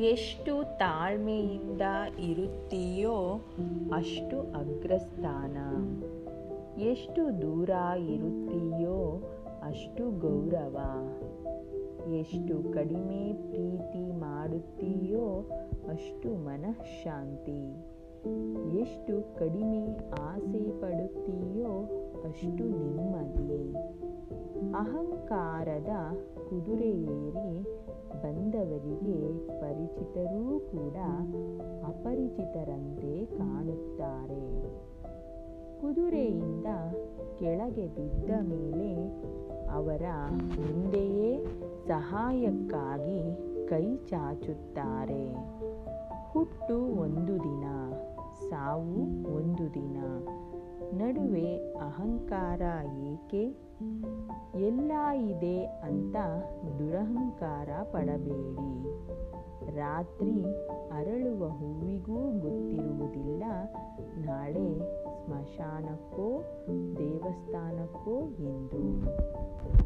ಎಷ್ಟು ತಾಳ್ಮೆಯಿಂದ ಇರುತ್ತೀಯೋ ಅಷ್ಟು ಅಗ್ರಸ್ಥಾನ ಎಷ್ಟು ದೂರ ಇರುತ್ತೀಯೋ ಅಷ್ಟು ಗೌರವ ಎಷ್ಟು ಕಡಿಮೆ ಪ್ರೀತಿ ಮಾಡುತ್ತೀಯೋ ಅಷ್ಟು ಮನಃಶಾಂತಿ ಎಷ್ಟು ಕಡಿಮೆ ಆಸೆ ಪಡುತ್ತೀಯೋ ಅಷ್ಟು ನೆಮ್ಮದಿ ಅಹಂಕಾರದ ಕುದುರೆ ಏರಿ ಬಂದವರಿಗೆ ಪರಿಚಿತರೂ ಕೂಡ ಅಪರಿಚಿತರಂತೆ ಕಾಣುತ್ತಾರೆ ಕುದುರೆಯಿಂದ ಕೆಳಗೆ ಬಿದ್ದ ಮೇಲೆ ಅವರ ಮುಂದೆಯೇ ಸಹಾಯಕ್ಕಾಗಿ ಕೈ ಚಾಚುತ್ತಾರೆ ಹುಟ್ಟು ಒಂದು ದಿನ ಸಾವು ಒಂದು ದಿನ ನಡುವೆ ಅಹಂಕಾರ ಏಕೆ ಎಲ್ಲ ಇದೆ ಅಂತ ದುರಹಂಕಾರ ಪಡಬೇಡಿ ರಾತ್ರಿ ಅರಳುವ ಹೂವಿಗೂ ಗೊತ್ತಿರುವುದಿಲ್ಲ ನಾಳೆ ಸ್ಮಶಾನಕ್ಕೋ ದೇವಸ್ಥಾನಕ್ಕೋ ಎಂದು